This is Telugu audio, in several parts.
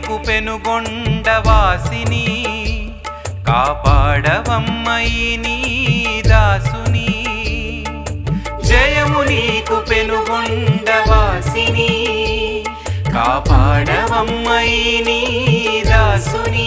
నీకు పెనుగొండవాసిని కాపాడవమ్మయి నీ దాసుని జయము నీకు పెనుగొండవాసిని కాపాడవమ్మయి నీ దాసుని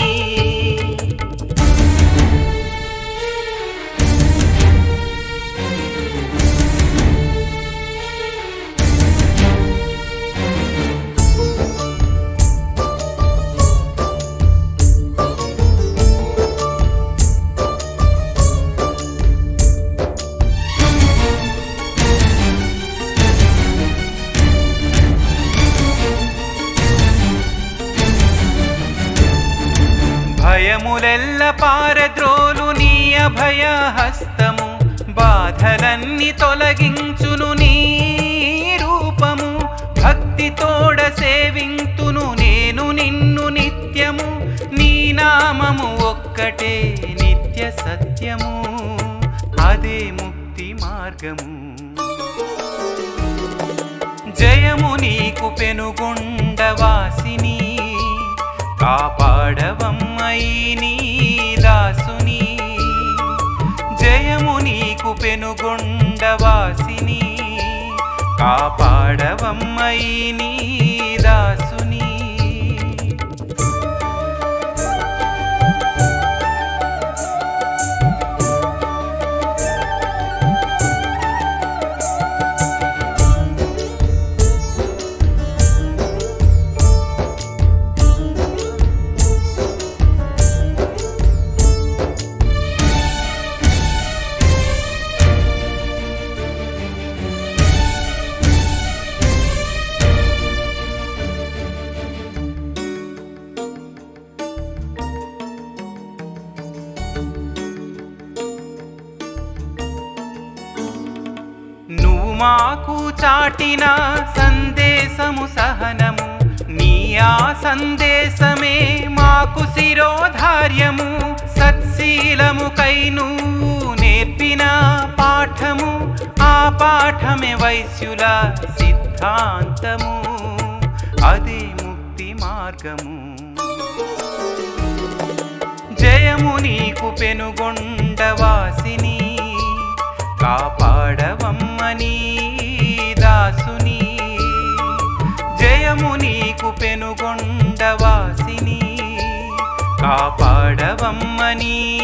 భయములెల్ల పారద్రోలు నీ అభయ హస్తము బాధలన్నీ తొలగించును నీ రూపము భక్తి తోడ సేవింతును నేను నిన్ను నిత్యము నీ నామము ఒక్కటే నిత్య సత్యము అదే ముక్తి మార్గము జయము నీకు పెనుగొండవాసిని కాపాడవమ్మయి నీ దాసుని జయము నీకు పెనుగొండవాసిని కాపాడవమ్మయి నీ దాసుని నువ్వు మాకు చాటిన సందేశము సహనము నీ ఆ సందేశమే మాకు శిరోధార్యము సత్శీలముకై నువ్వు నేర్పిన పాఠము ఆ పాఠమే వైశ్యుల సిద్ధాంతము అదే ముక్తి మార్గము జయము నీకు పెనుగొండవాసిని కాపాడవమ్మని దాసుని జయము నీకు పెనుగొండవాసిని కాపాడవమ్మని